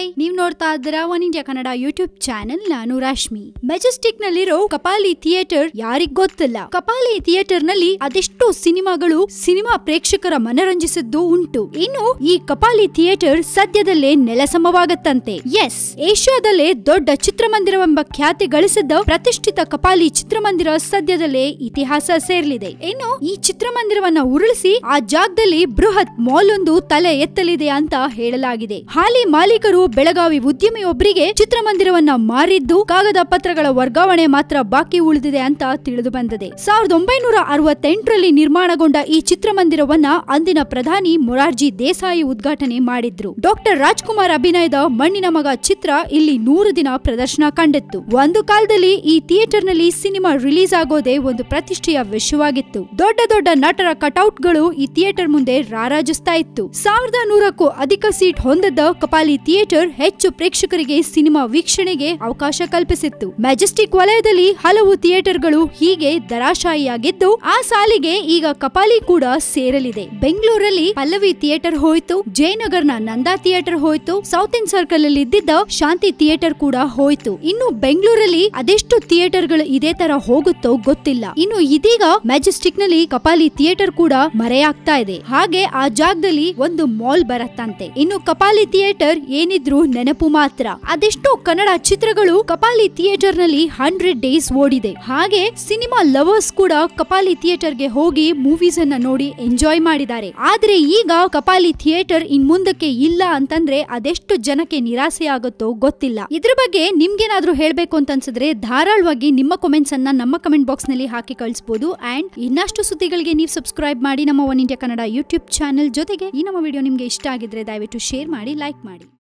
hi ನೀವ್ ನೋಡ್ತಾ ಇದ್ದೀರಾ One India Kannada YouTube channel ನಾನು ರಾಶ್ಮಿ ಮೆಜೆಸ್ಟಿಕ್ ನಲ್ಲಿರೋ ಕಪಾಲಿ ಥಿಯೇಟರ್ ಯಾರಿಗ್ ಗೊತ್ತಿಲ್ಲ ಕಪಾಲಿ ಥಿಯೇಟರ್ ನಲ್ಲಿ ಅದೆಷ್ಟೋ ಸಿನಿಮಾಗಳು ಸಿನಿಮಾ ಪ್ರೇಕ್ಷಕರ ಮನರಂಜಿಸಿದ್ದು ಉಂಟು ಇನ್ನು ಈ ಕಪಾಲಿ ಥಿಯೇಟರ್ ಸದ್ಯದಲ್ಲೇ ನೆಲಸಮವಾಗತ್ತಂತೆ ಎಸ್ ಏಷ್ಯಾದಲ್ಲೇ ದೊಡ್ಡ ಚಿತ್ರಮಂದಿರವೆಂಬ ಖ್ಯಾತಿ ಗಳಿಸಿದ್ದ ಪ್ರತಿಷ್ಠಿತ ಕಪಾಲಿ ಚಿತ್ರಮಂದಿರ ಸದ್ಯದಲ್ಲೇ ಇತಿಹಾಸ ಸೇರ್ಲಿದೆ ಇನ್ನು ಈ ಚಿತ್ರಮಂದಿರವನ್ನ ಉರುಳಿಸಿ ಆ ಜಾಗದಲ್ಲಿ ಬೃಹತ್ ಮಾಲ್ ಒಂದು ತಲೆ ಎತ್ತಲಿದೆ ಅಂತ ಹೇಳಲಾಗಿದೆ ಹಾಲಿ ಮಾಲೀಕರು ಬೆಳಗಾವಿ ಉದ್ಯಮಿಯೊಬ್ಬರಿಗೆ ಚಿತ್ರಮಂದಿರವನ್ನ ಮಾರಿದ್ದು ಕಾಗದ ಪತ್ರಗಳ ವರ್ಗಾವಣೆ ಮಾತ್ರ ಬಾಕಿ ಉಳಿದಿದೆ ಅಂತ ತಿಳಿದು ಬಂದಿದೆ ಸಾವಿರದ ಒಂಬೈನೂರ ಅರವತ್ತೆಂಟರಲ್ಲಿ ನಿರ್ಮಾಣಗೊಂಡ ಈ ಚಿತ್ರಮಂದಿರವನ್ನ ಅಂದಿನ ಪ್ರಧಾನಿ ಮೊರಾರ್ಜಿ ದೇಸಾಯಿ ಉದ್ಘಾಟನೆ ಮಾಡಿದ್ರು ಡಾಕ್ಟರ್ ರಾಜ್ಕುಮಾರ್ ಅಭಿನಯದ ಮಣ್ಣಿನ ಮಗ ಚಿತ್ರ ಇಲ್ಲಿ ನೂರು ದಿನ ಪ್ರದರ್ಶನ ಕಂಡಿತ್ತು ಒಂದು ಕಾಲದಲ್ಲಿ ಈ ಥಿಯೇಟರ್ ನಲ್ಲಿ ಸಿನಿಮಾ ರಿಲೀಸ್ ಆಗೋದೇ ಒಂದು ಪ್ರತಿಷ್ಠೆಯ ವಿಷಯವಾಗಿತ್ತು ದೊಡ್ಡ ದೊಡ್ಡ ನಟರ ಕಟೌಟ್ಗಳು ಈ ಥಿಯೇಟರ್ ಮುಂದೆ ರಾರಾಜಿಸ್ತಾ ಇತ್ತು ಸಾವಿರದ ನೂರಕ್ಕೂ ಅಧಿಕ ಸೀಟ್ ಹೊಂದಿದ್ದ ಕಪಾಲಿ ಥಿಯೇಟರ್ ಹೆಚ್ಚು ಪ್ರೇಕ್ಷಕರಿಗೆ ಸಿನಿಮಾ ವೀಕ್ಷಣೆಗೆ ಅವಕಾಶ ಕಲ್ಪಿಸಿತ್ತು ಮೆಜೆಸ್ಟಿಕ್ ವಲಯದಲ್ಲಿ ಹಲವು ಥಿಯೇಟರ್ಗಳು ಹೀಗೆ ದರಾಶಾಯಿಯಾಗಿದ್ದು ಆ ಸಾಲಿಗೆ ಈಗ ಕಪಾಲಿ ಕೂಡ ಸೇರಲಿದೆ ಬೆಂಗಳೂರಲ್ಲಿ ಪಲ್ಲವಿ ಥಿಯೇಟರ್ ಹೋಯ್ತು ಜಯನಗರ್ನ ನಂದಾ ಥಿಯೇಟರ್ ಹೋಯ್ತು ಸೌತ್ ಇನ್ ಸರ್ಕಲ್ ಅಲ್ಲಿ ಇದ್ದಿದ್ದ ಶಾಂತಿ ಥಿಯೇಟರ್ ಕೂಡ ಹೋಯ್ತು ಇನ್ನು ಬೆಂಗಳೂರಲ್ಲಿ ಅದೆಷ್ಟು ಥಿಯೇಟರ್ಗಳು ಇದೇ ತರ ಹೋಗುತ್ತೋ ಗೊತ್ತಿಲ್ಲ ಇನ್ನು ಇದೀಗ ಮೆಜೆಸ್ಟಿಕ್ ನಲ್ಲಿ ಕಪಾಲಿ ಥಿಯೇಟರ್ ಕೂಡ ಮರೆಯಾಗ್ತಾ ಇದೆ ಹಾಗೆ ಆ ಜಾಗದಲ್ಲಿ ಒಂದು ಮಾಲ್ ಬರತ್ತಂತೆ ಇನ್ನು ಕಪಾಲಿ ಥಿಯೇಟರ್ ಏನಿದ್ರು ನೆನಪು ಮಾತ್ರ ಅದೆಷ್ಟೋ ಕನ್ನಡ ಚಿತ್ರಗಳು ಕಪಾಲಿ ಥಿಯೇಟರ್ ನಲ್ಲಿ ಹಂಡ್ರೆಡ್ ಡೇಸ್ ಓಡಿದೆ ಹಾಗೆ ಸಿನಿಮಾ ಲವರ್ಸ್ ಕೂಡ ಕಪಾಲಿ ಥಿಯೇಟರ್ ಗೆ ಹೋಗಿ ಮೂವೀಸ್ ಅನ್ನ ನೋಡಿ ಎಂಜಾಯ್ ಮಾಡಿದ್ದಾರೆ ಆದ್ರೆ ಈಗ ಕಪಾಲಿ ಥಿಯೇಟರ್ ಇನ್ ಮುಂದಕ್ಕೆ ಇಲ್ಲ ಅಂತಂದ್ರೆ ಅದೆಷ್ಟು ಜನಕ್ಕೆ ನಿರಾಸೆ ಆಗುತ್ತೋ ಗೊತ್ತಿಲ್ಲ ಇದ್ರ ಬಗ್ಗೆ ನಿಮ್ಗೇನಾದ್ರೂ ಹೇಳ್ಬೇಕು ಅಂತ ಅನ್ಸಿದ್ರೆ ಧಾರಾಳವಾಗಿ ನಿಮ್ಮ ಕಾಮೆಂಟ್ಸ್ ಅನ್ನ ನಮ್ಮ ಕಮೆಂಟ್ ಬಾಕ್ಸ್ ನಲ್ಲಿ ಹಾಕಿ ಕಳಿಸಬಹುದು ಅಂಡ್ ಇನ್ನಷ್ಟು ಸುದ್ದಿಗಳಿಗೆ ನೀವು ಸಬ್ಸ್ಕ್ರೈಬ್ ಮಾಡಿ ನಮ್ಮ One India Kannada YouTube channel ಜೊತೆಗೆ ಈ ನಮ್ಮ ವಿಡಿಯೋ ನಿಮ್ಗೆ ಇಷ್ಟ ಆಗಿದ್ರೆ ದಯವಿಟ್ಟು ಶೇರ್ ಮಾಡಿ ಲೈಕ್ ಮಾಡಿ